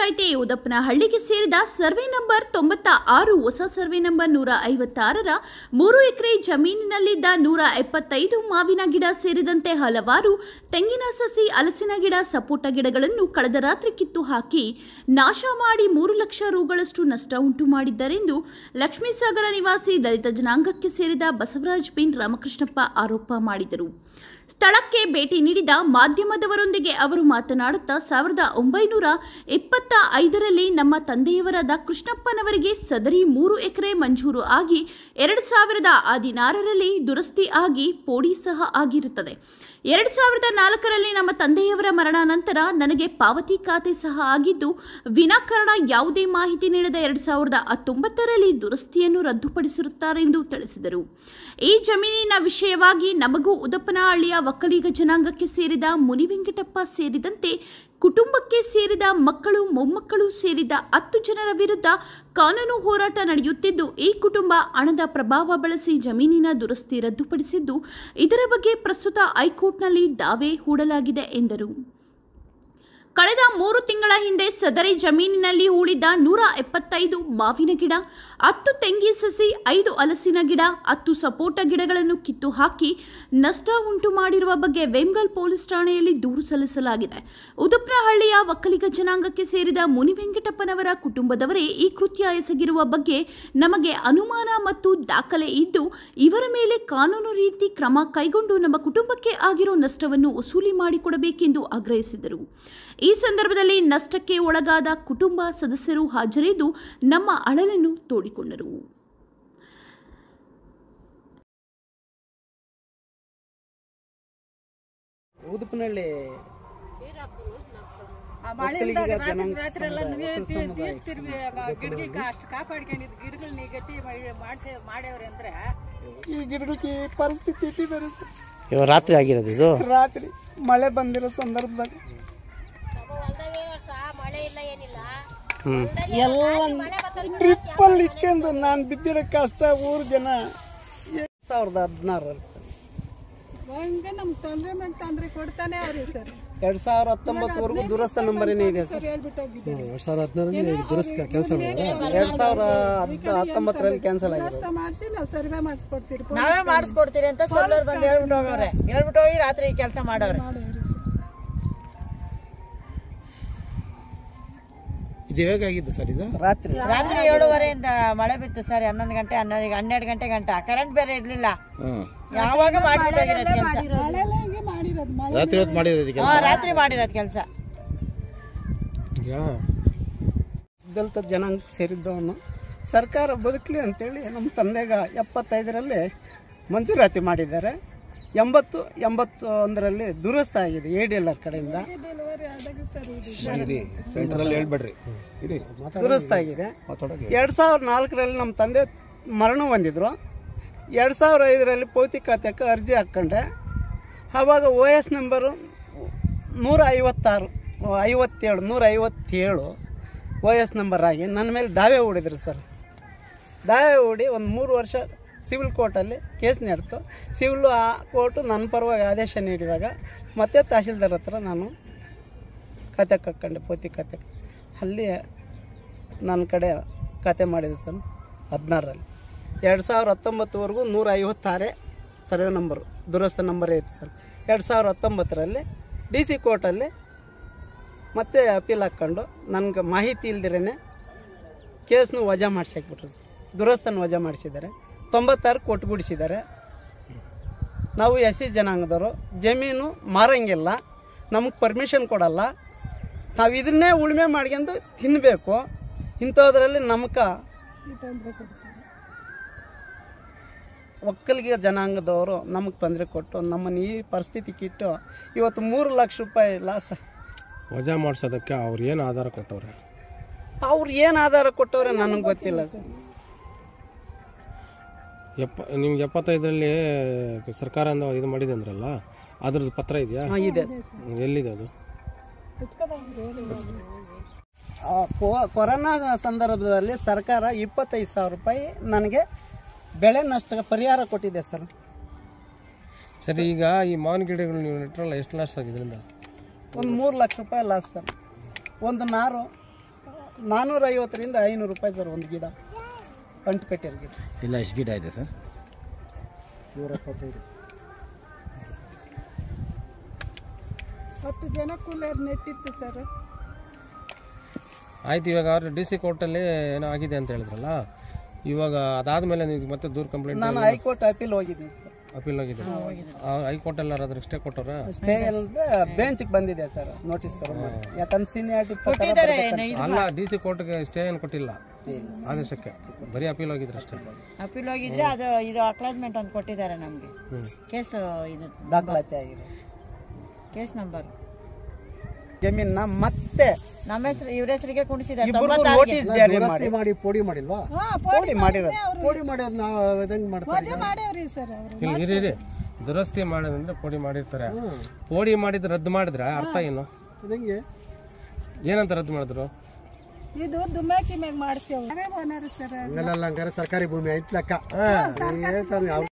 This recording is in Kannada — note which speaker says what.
Speaker 1: ಪಂಚಾಯಿತಿ ಉದಪ್ಪನ ಹಳ್ಳಿಗೆ ಸೇರಿದ ಸರ್ವೆ ನಂಬರ್ ತೊಂಬತ್ತ ಆರು ಹೊಸ ಸರ್ವೆ ನಂಬರ್ ನೂರ ಐವತ್ತಾರರ ಮೂರು ಎಕರೆ ಜಮೀನಿನಲ್ಲಿದ್ದ ನೂರ ಎಪ್ಪತ್ತೈದು ಮಾವಿನ ಗಿಡ ಸೇರಿದಂತೆ ಹಲವಾರು ತೆಂಗಿನ ಸಸಿ ಹಲಸಿನ ಗಿಡ ಸಪೋಟ ಗಿಡಗಳನ್ನು ಕಳೆದ ರಾತ್ರಿ ಕಿತ್ತು ಹಾಕಿ ನಾಶ ಮಾಡಿ ಮೂರು ಲಕ್ಷ ರುಗಳಷ್ಟು ನಷ್ಟ ಉಂಟು ಮಾಡಿದ್ದಾರೆಂದು ಲಕ್ಷ್ಮೀಸಾಗರ ನಿವಾಸಿ ದಲಿತ ಜನಾಂಗಕ್ಕೆ ಸೇರಿದ ಬಸವರಾಜ್ ಬಿನ್ ರಾಮಕೃಷ್ಣಪ್ಪ ಆರೋಪ ಮಾಡಿದರು ಸ್ಥಳಕ್ಕೆ ಭೇಟಿ ನೀಡಿದ ಮಾಧ್ಯಮದವರೊಂದಿಗೆ ಅವರು ಮಾತನಾಡುತ್ತಾ ಸಾವಿರದ ಒಂಬೈನೂರ ಇಪ್ಪತ್ತ ಐದರಲ್ಲಿ ನಮ್ಮ ತಂದೆಯವರಾದ ಕೃಷ್ಣಪ್ಪನವರಿಗೆ ಸದರಿ ಮೂರು ಎಕರೆ ಮಂಜೂರು ಆಗಿ ಎರಡು ಸಾವಿರದ ಹದಿನಾರರಲ್ಲಿ ದುರಸ್ತಿ ಆಗಿ ಪೋಡಿ ಸಹ ಆಗಿರುತ್ತದೆ ಎರಡು ಸಾವಿರದ ನಾಲ್ಕರಲ್ಲಿ ನಮ್ಮ ತಂದೆಯವರ ಮರಣ ನಂತರ ನನಗೆ ಪಾವತಿ ಖಾತೆ ಸಹ ಆಗಿದ್ದು ವಿನಾಕಾರಣ ಯಾವುದೇ ಮಾಹಿತಿ ನೀಡದ ಎರಡು ಸಾವಿರದ ಹತ್ತೊಂಬತ್ತರಲ್ಲಿ ದುರಸ್ತಿಯನ್ನು ರದ್ದುಪಡಿಸಿರುತ್ತಾರೆಂದು ತಿಳಿಸಿದರು ಈ ಜಮೀನಿನ ವಿಷಯವಾಗಿ ನಮಗೂ ಉದಪ್ಪನಹಳ್ಳಿಯ ಒಕ್ಕಲಿಗ ಜನಾಂಗಕ್ಕೆ ಸೇರಿದ ಮುನಿವೆಂಕಟಪ್ಪ ಸೇರಿದಂತೆ ಕುಟುಂಬಕ್ಕೆ ಸೇರಿದ ಮಕ್ಕಳು ಮೊಮ್ಮಕ್ಕಳು ಸೇರಿದ ಹತ್ತು ಜನರ ವಿರುದ್ಧ ಕಾನೂನು ಹೋರಾಟ ನಡೆಯುತ್ತಿದ್ದು ಈ ಕುಟುಂಬ ಹಣದ ಪ್ರಭಾವ ಬಳಸಿ ಜಮೀನಿನ ದುರಸ್ತಿ ರದ್ದುಪಡಿಸಿದ್ದು ಇದರ ಬಗ್ಗೆ ಪ್ರಸ್ತುತ ಹೈಕೋರ್ಟ್ನಲ್ಲಿ ದಾವೆ ಹೂಡಲಾಗಿದೆ ಎಂದರು ಕಳೆದ ಮೂರು ತಿಂಗಳ ಹಿಂದೆ ಸದರಿ ಜಮೀನಿನಲ್ಲಿ ಉಳಿದ ನೂರ ಎಪ್ಪತ್ತೈದು ಮಾವಿನ ಗಿಡ ಹತ್ತು ತೆಂಗಿ ಸಸಿ ಐದು ಹಲಸಿನ ಗಿಡ ಹತ್ತು ಸಪೋಟ ಗಿಡಗಳನ್ನು ಕಿತ್ತು ಹಾಕಿ ನಷ್ಟ ಉಂಟು ಮಾಡಿರುವ ಬಗ್ಗೆ ವೇಮ್ಗಲ್ ಪೊಲೀಸ್ ಠಾಣೆಯಲ್ಲಿ ದೂರು ಸಲ್ಲಿಸಲಾಗಿದೆ ಉದಪ್ನಹಳ್ಳಿಯ ಒಕ್ಕಲಿಗ ಜನಾಂಗಕ್ಕೆ ಸೇರಿದ ಮುನಿವೆಂಕಟಪ್ಪನವರ ಕುಟುಂಬದವರೇ ಈ ಕೃತ್ಯ ಎಸಗಿರುವ ಬಗ್ಗೆ ನಮಗೆ ಅನುಮಾನ ಮತ್ತು ದಾಖಲೆ ಇದ್ದು ಇವರ ಮೇಲೆ ಕಾನೂನು ರೀತಿ ಕ್ರಮ ಕೈಗೊಂಡು ನಮ್ಮ ಕುಟುಂಬಕ್ಕೆ ಆಗಿರೋ ನಷ್ಟವನ್ನು ವಸೂಲಿ ಮಾಡಿಕೊಡಬೇಕೆಂದು ಆಗ್ರಹಿಸಿದರು ಈ ಸಂದರ್ಭದಲ್ಲಿ ನಷ್ಟಕ್ಕೆ ಒಳಗಾದ ಕುಟುಂಬ ಸದಸ್ಯರು ಹಾಜರಿದ್ದು ನಮ್ಮ ಅಳಲನ್ನು ತೋಡಿಕೊಂಡರು
Speaker 2: ಉದುಪಿನಲ್ಲಿ
Speaker 3: ಆ ಮಳೆಯಿಂದಾಗ ರಾತ್ರಿ ರಾತ್ರಿ ಎಲ್ಲ ನೀರ್ತಿರ್ವಿ ಗಿಡಗಳಿಗೆ ಅಷ್ಟು ಕಾಪಾಡ್ಕೊಂಡಿದ್ದು ಗಿಡಗಳನ್ನ ಈ ಗತಿ ಮಾಡಿಸಿ ಮಾಡ್ಯವ್ರೆ ಅಂದ್ರೆ
Speaker 4: ಈ ಗಿಡಗಳಿಗೆ ಪರಿಸ್ಥಿತಿ ಇಟ್ಟಿದ್ದಾರೆ ಸರ್
Speaker 2: ಇವಾಗ ರಾತ್ರಿ ಆಗಿರೋದು ಇದು
Speaker 4: ರಾತ್ರಿ ಮಳೆ ಬಂದಿರೋ ಸಂದರ್ಭದಾಗ
Speaker 2: ಹ್ಮ್
Speaker 4: ಎಲ್ಲ ಟ್ರಿಪ್ಪಲ್ಲಿ ಇಟ್ಕೊಂಡು ನಾನು ಬಿದ್ದಿರೋ ಕಷ್ಟ ಊರು ಜನ
Speaker 2: ಸಾವಿರದ ಹದಿನಾರರಲ್ಲಿ ಸರ್
Speaker 3: ಹಂಗೆ ನಮ್ಗೆ ತೊಂದ್ರೆ ಮೇಲೆ ತೊಂದ್ರೆ ಕೊಡ್ತಾನೆ ಅವ್ರಿ ಸರ್
Speaker 2: ಎರಡ್ ಸಾವಿರ ಹತ್ತೊಂಬತ್ತವರೆಗೂ ದುರಸ್ತ ನಂಬರ್ ಏನೇ ಇದೆ ಸರ್
Speaker 3: ಸರ್ ಹೇಳ್ಬಿಟ್ಟೋಗಿದ್ದಾರೆ
Speaker 2: ಎರಡ್ ಸಾವಿರ ಹದ್- ಹತ್ತೊಂಬತ್ತರಲ್ಲಿ ಕ್ಯಾನ್ಸಲ್ ಆಗಿದೆ
Speaker 3: ವ್ಯವಸ್ಥೆ ಮಾಡಿಸಿ ನಾವು ಸರ್ವೆ ಮಾಡಿಸ್ಕೊಡ್ತೀರಿ
Speaker 5: ನಾವೇ ಮಾಡಿಸ್ಕೊಡ್ತೀರಿ ಅಂತ ಸೊಲ್ಲೋರ್ ಬಂದು ಹೇಳ್ಬಿಟ್ಟು ಹೋಗವ್ರೆ ಹೇಳ್ಬಿಟ್ಟು ಹೋಗಿ ರಾತ್ರಿ ಕೆಲಸ ಮಾಡವ್ರೆ
Speaker 6: ಇದು ಹೇಗಾಗಿದ್ದು ಸರ್ ಇದು
Speaker 2: ರಾತ್ರಿ
Speaker 5: ರಾತ್ರಿ ಏಳುವರೆಯಿಂದ ಮಳೆ ಬಿತ್ತು ಸರ್ ಹನ್ನೊಂದು ಗಂಟೆ ಹನ್ನೆರಡು ಹನ್ನೆರಡು ಗಂಟೆ ಗಂಟ ಕರೆಂಟ್ ಬೇರೆ ಇರ್ಲಿಲ್ಲ ಯಾವಾಗ ಮಾಡ್ಬಿಟ್ಟು ಹೋಗಿರೋದು ಕೆಲಸ
Speaker 3: ಮಳೆಲಾಗೆ ಮಾಡಿರೋದು ಮಳೆ
Speaker 6: ರಾತ್ರಿ ಹೊತ್ತು ಮಾಡಿರೋದು ಇದಕ್ಕೆ
Speaker 5: ರಾತ್ರಿ ಮಾಡಿರೋದು ಕೆಲಸ
Speaker 4: ದಲಿತ ಜನಾಂಗ ಸೇರಿದ್ದವನು ಸರ್ಕಾರ ಬದುಕಲಿ ಅಂತೇಳಿ ನಮ್ಮ ತಂದೆಗ ಎಪ್ಪತ್ತೈದರಲ್ಲಿ ಮಂಜೂರಾತಿ ಮಾಡಿದ್ದಾರೆ ಎಂಬತ್ತು ಎಂಬತ್ತು ಒಂದರಲ್ಲಿ ದುರಸ್ತ ಆಗಿದೆ ಎ ಡಿ ಎಲ್ ಆರ್ ಕಡೆಯಿಂದ
Speaker 3: ಡೆಲಿವರಿ ಆದಾಗ ಸರ್ ಇದು
Speaker 6: ಸೆಂಟ್ರಲ್ಲಿ ಹೇಳ್ಬೇಡ್ರಿ ಇರಿ
Speaker 4: ದುರಸ್ತ ಆಗಿದೆ
Speaker 6: ಮಾತಾಡೋಕೆ
Speaker 4: ಎರಡು ಸಾವಿರದ ನಾಲ್ಕರಲ್ಲಿ ನಮ್ಮ ತಂದೆ ಮರಣ ಹೊಂದಿದ್ರು ಎರಡು ಸಾವಿರ ಐದರಲ್ಲಿ ಪೌತಿಕತೆಗೆ ಅರ್ಜಿ ಹಾಕ್ಕೊಂಡೆ ಆವಾಗ ಓ ಎಸ್ ನಂಬರು ನೂರ ಐವತ್ತಾರು ಐವತ್ತೇಳು ನೂರ ಐವತ್ತೇಳು ಓ ಎಸ್ ನಂಬರ್ ಆಗಿ ನನ್ನ ಮೇಲೆ ದಾವೆ ಹೂಡಿದ್ರು ಸರ್ ದಾವೆ ಹೂಡಿ ಒಂದು ಮೂರು ವರ್ಷ ಸಿವಿಲ್ ಕೋರ್ಟಲ್ಲಿ ಕೇಸ್ ನಡೆತು ಸಿವಿಲ್ ಆ ಕೋರ್ಟು ನನ್ನ ಪರವಾಗಿ ಆದೇಶ ನೀಡಿದಾಗ ಮತ್ತೆ ತಹಶೀಲ್ದಾರ್ ಹತ್ರ ನಾನು ಕತೆ ಕಕ್ಕೊಂಡೆ ಪೋತಿ ಕತೆ ಅಲ್ಲಿ ನನ್ನ ಕಡೆ ಕತೆ ಮಾಡಿದೆ ಸರ್ ಹದಿನಾರರಲ್ಲಿ ಎರಡು ಸಾವಿರ ಹತ್ತೊಂಬತ್ತುವರೆಗೂ ನೂರ ಐವತ್ತಾರೇ ಸರ್ವೆ ನಂಬರು ದುರಸ್ತ ನಂಬರೇ ಇತ್ತು ಸರ್ ಎರಡು ಸಾವಿರ ಹತ್ತೊಂಬತ್ತರಲ್ಲಿ ಡಿ ಸಿ ಕೋರ್ಟಲ್ಲಿ ಮತ್ತೆ ಅಪೀಲ್ ಹಾಕ್ಕೊಂಡು ನನಗೆ ಮಾಹಿತಿ ಇಲ್ದಿರೇ ಕೇಸ್ನು ವಜಾ ಮಾಡಿಸಾಕ್ಬಿಟ್ರು ಸರ್ ದುರಸ್ತನ ವಜಾ ಮಾಡಿಸಿದ್ದಾರೆ ತೊಂಬತ್ತಾರು ಕೊಟ್ಬಿಡಿಸಿದ್ದಾರೆ ನಾವು ಎಸ್ ಸಿ ಜನಾಂಗದವರು ಜಮೀನು ಮಾರಂಗಿಲ್ಲ ನಮಗೆ ಪರ್ಮಿಷನ್ ಕೊಡಲ್ಲ ನಾವು ಇದನ್ನೇ ಉಳುಮೆ ಮಾಡ್ಕೊಂಡು ತಿನ್ನಬೇಕು ಇಂಥದ್ರಲ್ಲಿ ನಮ್ಗೆ ಒಕ್ಕಲಿಗ ಜನಾಂಗದವರು ನಮಗೆ ತೊಂದರೆ ಕೊಟ್ಟು ನಮ್ಮನ್ನು ಈ ಪರಿಸ್ಥಿತಿಗೆ ಇಟ್ಟು ಇವತ್ತು ಮೂರು ಲಕ್ಷ ರೂಪಾಯಿ ಲಾಸ್
Speaker 6: ವಜಾ ಮಾಡ್ಸೋದಕ್ಕೆ ಅವ್ರು ಏನು ಆಧಾರ ಕೊಟ್ಟವ್ರೆ
Speaker 4: ಅವ್ರು ಏನು ಆಧಾರ ಕೊಟ್ಟವ್ರೆ ನನಗೆ ಗೊತ್ತಿಲ್ಲ ಸರ್
Speaker 6: ಎಪ್ಪ ನಿಮ್ಗೆ ಎಪ್ಪತ್ತೈದರಲ್ಲಿ ಸರ್ಕಾರದಿಂದ ಇದು ಮಾಡಿದೆ ಅಂದ್ರಲ್ಲ ಅದ್ರದ್ದು ಪತ್ರ ಇದೆಯಾ
Speaker 4: ಹಾಂ ಇದೆ
Speaker 6: ಎಲ್ಲಿದೆ ಅದು
Speaker 4: ಆ, ಕೊ- ಕೊರೋನಾ ಸಂದರ್ಭದಲ್ಲಿ ಸರ್ಕಾರ ಇಪ್ಪತ್ತೈದು ಸಾವಿರ ರೂಪಾಯಿ ನನಗೆ ಬೆಳೆ ನಷ್ಟ ಪರಿಹಾರ ಕೊಟ್ಟಿದೆ ಸರ್
Speaker 6: ಸರಿ ಈಗ ಈ ಮಾವಿನ ಗಿಡಗಳು ನೀವು ನೆಟ್ರಲ್ಲ ಎಷ್ಟು ಲಾಸ್ ಆಗಿದೆ ಇದರಿಂದ
Speaker 4: ಒಂದು ಮೂರು ಲಕ್ಷ ರೂಪಾಯಿ ಲಾಸ್ ಸರ್ ಒಂದು ನಾರು ನಾನ್ನೂರ ಐವತ್ತರಿಂದ ಐನೂರು ರೂಪಾಯಿ ಸರ್ ಒಂದು ಗಿಡ ಅಂಟು ಕಟ್ಟಿರೋ ಗಿಡ
Speaker 7: ಇಲ್ಲ ಎಷ್ಟು ಗಿಡ ಇದೆ ಸರ್
Speaker 4: ನೂರ ಎಪ್ಪತ್ತೈದು
Speaker 3: ಹತ್ತು ಜನ ಕೂಲರ್ ನೆಟ್ಟಿತ್ತು ಸರ್
Speaker 6: ಆಯ್ತು ಇವಾಗ ಅವ್ರು ಡಿ ಸಿ ಕೋರ್ಟಲ್ಲಿ ಏನೋ ಆಗಿದೆ ಅಂತ ಹೇಳಿದ್ರಲ್ಲ ಇವಾಗ ಅದಾದ್ಮೇಲೆ ನೀವು ಮತ್ತೆ ದೂರ ಕಂಪ್ಲೇಂಟ್
Speaker 4: ನಾನು ಹೈಕೋರ್ಟ್ ಅಪೀಲ್ ಹೋಗಿದ್ದೀನಿ ಸರ್
Speaker 6: ಅಪೀಲ್ ಆಗಿದೆ ಹೈಕೋರ್ಟಲ್ಲಿ ಯಾರಾದ್ರೂ ಇಷ್ಟೇ ಕೊಟ್ಟವ್ರ
Speaker 4: ಸ್ಟೇ ಅಂದ್ರೆ ಬೆಂಚ್ಗೆ ಬಂದಿದೆ ಸರ್ ನೋಟಿಸ್ ಸರ್ ಯಾಕಂದ್ರೆ ಸೀನಿಯಾರಿಟಿ ಪ್ರಕಾರ
Speaker 5: ಕೊಟ್ಟಿದ್ದಾರೆ
Speaker 4: ಬರ್ಬೇಕಂತ.
Speaker 6: ಅಲ್ಲ ಡಿ ಸಿ ಕೋರ್ಟ್ಗೆ ಸ್ಟೇ ಏನು ಕೊಟ್ಟಿಲ್ಲ ಆದೇಶಕ್ಕೆ ಬರೀ ಅಪೀಲ್ ಹೋಗಿದ್ರು ಅಷ್ಟೇ
Speaker 5: ಅಪೀಲ್ ಹೋಗಿದ್ರೆ ಅದು ಇದು ಅಕ್ಲಾಜ್ಮೆಂಟ್ ಒಂದು ಕೊಟ್ಟಿದ್ದಾರೆ ನಮಗೆ
Speaker 6: ಹ್ಮ್.
Speaker 5: ಕೇಸ್ ಇದು
Speaker 4: ದಾಖಲಾತಿ ಆಗಿದೆ
Speaker 5: ಕೇಸ್ ನಂಬರ್
Speaker 4: ಜಮೀನ ಮತ್ತೆ
Speaker 5: ನಮ್ಮ ಹೆಸರು ಇವ್ರ ಹೆಸರಿಗೆ ಕುಣಿಸಿದ್ದಾರೆ
Speaker 4: ಇಬ್ಬರಿಗೂ ನೋಟಿಸ್ ಜಾರಿ ಮಾಡಿ
Speaker 7: ಮಾಡಿ ಪೋಡಿ ಮಾಡಿಲ್ವಾ
Speaker 4: ಪೋಡಿ ಮಾಡಿರೋದು
Speaker 7: ಪೋಡಿ ಮಾಡೋದು ನಾವು ಹೆಂಗ್ ಮಾಡ್ತಾರೆ
Speaker 3: ಮಾಡ್ಯಾವ್ರಿ ಸರ್ ಅವರು
Speaker 6: ಇಲ್ಲಿ ಇರಿ ಇರಿ ದುರಸ್ತಿ ಮಾಡೋದಂದ್ರೆ ಪೋಡಿ ಮಾಡಿರ್ತಾರೆ ಪೋಡಿ ಮಾಡಿದ್ ರದ್ದು ಮಾಡಿದ್ರೆ ಅರ್ಥ ಏನು
Speaker 7: ಹೆಂಗೆ
Speaker 6: ಏನಂತ ರದ್ದು ಮಾಡಿದ್ರು
Speaker 3: ಇದು ದುಮ್ಮಾಕಿ ಮ್ಯಾಗ ಮಾಡ್ತೇವೆ ನಾವೇ ಓನರ್ ಸರ್
Speaker 7: ಹಂಗಲ್ಲ ಹಂಗಾರೆ ಸರ್ಕಾರಿ ಭೂಮಿ ಐತ್ ಲೆಕ್ಕ ಹೇಳ್ತಾನೆ